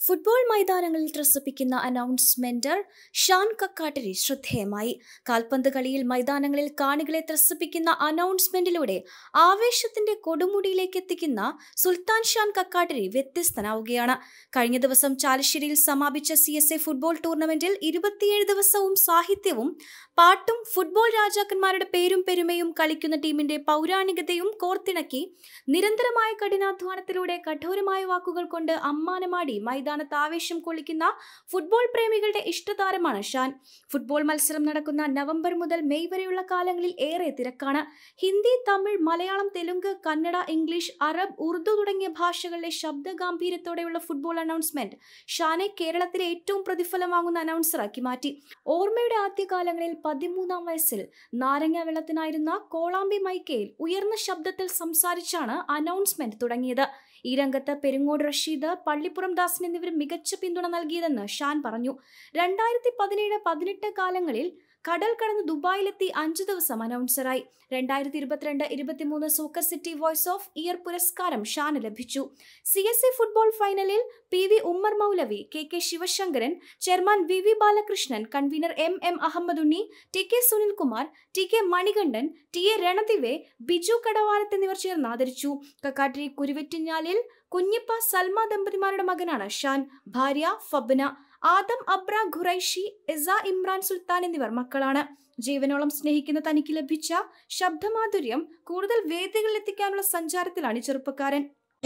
football മൈതാനങ്ങളിൽ ത്രസിപ്പിക്കുന്ന അനൗൺസ്മെന്റർ Shaan കക്കാട്ടിരി ശ്രദ്ധേയമായി കാൽപന്ത് കളിയിൽ മൈതാനങ്ങളിൽ കാണികളെ ത്രസിപ്പിക്കുന്ന അനൗൺസ്മെന്റിലൂടെ ആവേശത്തിന്റെ കൊടുമുടിയിലേക്ക് എത്തിക്കുന്ന സുൽത്താൻ ഷാൻ കക്കാട്ടിരി വ്യത്യസ്തനാവുകയാണ് കഴിഞ്ഞ ദിവസം ചാലശ്ശേരിയിൽ സമാപിച്ച സി എസ് എ ഫുട്ബോൾ ടൂർണമെന്റിൽ ഇരുപത്തിയേഴ് ദിവസവും സാഹിത്യവും പാട്ടും ഫുട്ബോൾ രാജാക്കന്മാരുടെ പേരും പെരുമയും കളിക്കുന്ന ടീമിന്റെ പൗരാണികതയും കോർത്തിണക്കി നിരന്തരമായ കഠിനാധ്വാനത്തിലൂടെ കഠോരമായ വാക്കുകൾ കൊണ്ട് അമ്മാനമാടി മൈതാനത്ത് ആവേശം കൊള്ളിക്കുന്ന ഫുട്ബോൾ പ്രേമികളുടെ ഇഷ്ടതാരമാണ് ഷാൻ ഫുട്ബോൾ മത്സരം നടക്കുന്ന നവംബർ മുതൽ മെയ് വരെയുള്ള കാലങ്ങളിൽ ഏറെ തിരക്കാണ് ഹിന്ദി തമിഴ് മലയാളം തെലുങ്ക് കന്നഡ ഇംഗ്ലീഷ് അറബ് ഉറുദു തുടങ്ങിയ ഭാഷകളിലെ ശബ്ദ ഗാംഭീര്യത്തോടെയുള്ള ഫുട്ബോൾ അനൗൺസ്മെന്റ് ഷാനെ കേരളത്തിലെ ഏറ്റവും പ്രതിഫലം വാങ്ങുന്ന അനൗൺസറാക്കി മാറ്റി ഓർമ്മയുടെ ആദ്യകാലങ്ങളിൽ പതിമൂന്നാം വയസ്സിൽ നാരങ്ങ വെള്ളത്തിനായിരുന്ന കോളാമ്പി മൈക്കയിൽ ഉയർന്ന ശബ്ദത്തിൽ സംസാരിച്ചാണ് അനൗൺസ്മെന്റ് തുടങ്ങിയത് ഈ രംഗത്ത് പെരുങ്ങോട് റഷീദ് പള്ളിപ്പുറം ദാസൻ എന്നിവർ മികച്ച പിന്തുണ നൽകിയതെന്ന് ഷാൻ പറഞ്ഞു രണ്ടായിരത്തി പതിനേഴ് പതിനെട്ട് കാലങ്ങളിൽ കടൽ കടന്ന് ദുബായിലെത്തി അഞ്ചു ദിവസം അനൗൺസറായി രണ്ടായിരത്തി ഇരുപത്തിരണ്ട് ഇരുപത്തിമൂന്ന് soccer city voice of year പുരസ്കാരം ഷാന് ലഭിച്ചു സി എസ് എ ഫുട്ബോൾ ഫൈനലിൽ P V Ummer Moulavi K K Sivasankaran chairman V V Balakrishnan convener M M Ahammed Unni T K Sunilkumar T K Manikandan T A Ranadive Biju Kadavalath എന്നിവർ ചേർന്ന് ആദരിച്ചു കക്കാട്ടിരി കുരുവെറ്റിഞ്ഞാലിൽ കുഞ്ഞിപ്പ സൽമ ദമ്പതിമാരുടെ മകനാണ് ഷാൻ ഭാര്യ ഫബ്ന ആദം അബ്ര ഖുറൈഷി എസ ഇമ്രാൻ സുൽത്താൻ എന്നിവർ മക്കളാണ് ജീവനോളം സ്നേഹിക്കുന്ന തനിക്ക് ലഭിച്ച ശബ്ദമാധുര്യം കൂടുതൽ വേദികളിൽ എത്തിക്കാനുള്ള സഞ്ചാരത്തിലാണ് ഈ ചെറുപ്പക്കാരൻ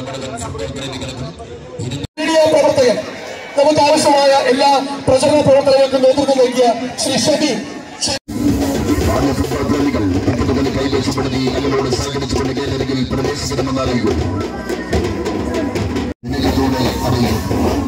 മീഡിയ പ്രവർത്തകൻ നമുക്ക് ആവശ്യമായ എല്ലാ പ്രചരണ പ്രവർത്തനങ്ങൾക്കും നേതൃത്വം നൽകിയ ശ്രീ ഷബി ആദ്യ ഫുട്ബോൾ പ്രേമികൾ പന്തുകളി കൈവശപ്പെടുത്തി ഞങ്ങളോട് സഹകരിച്ചുകൊണ്ട് കേരളത്തിൽ പ്രവേശിക്കണമെന്ന് അറിയിക്കും നിലയത്തോടെ അറിയിക്കും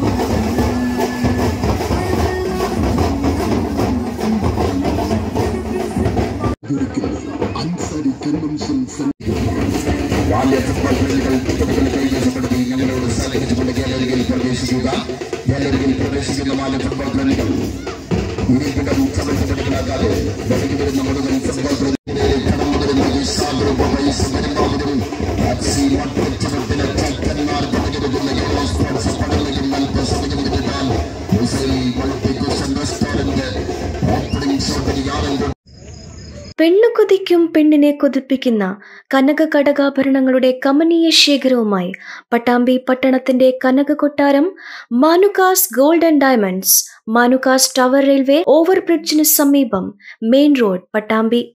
അൻസാരി കൺവെൻഷൻ ബാല്യ ഫുട്ബോൾ പ്രേമികൾ പന്തുകളി കൈവശപ്പെടുത്തി ഞങ്ങളോട് സഹകരിച്ചുകൊണ്ട് കേരളത്തിൽ പ്രവേശിക്കുക കേരളത്തിൽ പ്രവേശിക്കുന്ന ബാല്യ ഫുട്ബോൾ പ്രേമികൾ ഇരിപ്പിടം സമയത്തിനകത്താതെ ബലിക്ക് വരുന്ന മുഴുവൻ ഫുട്ബോൾ പ്രതിനിധികളെ കടം മുതലും പൈസ വരുന്നവരും ടാക്സി മട്ടച്ചവത്തിലെ ചക്കന്മാർ പണിയെടുക്കുന്ന യൂറോ സ്പോർട്സ് പഠനത്തിലും അല്പസമയം കിട്ടാൻ മുസൈൽ മൾട്ടിക്കുഷൻ റെസ്റ്റോറന്റ് ഓപ്പണിംഗ് ഷോട്ടിൽ പെണ്ണു കൊതിക്കും പെണ്ണിനെ കൊതിപ്പിക്കുന്ന കനക കടകാഭരണങ്ങളുടെ കമനീയ ശേഖരവുമായി പട്ടാമ്പി പട്ടണത്തിന്റെ കനക കൊട്ടാരം Manukas gold and diamonds Manukas tower railway ഓവർബ്രിഡ്ജിന് സമീപം മെയിൻ റോഡ് പട്ടാമ്പി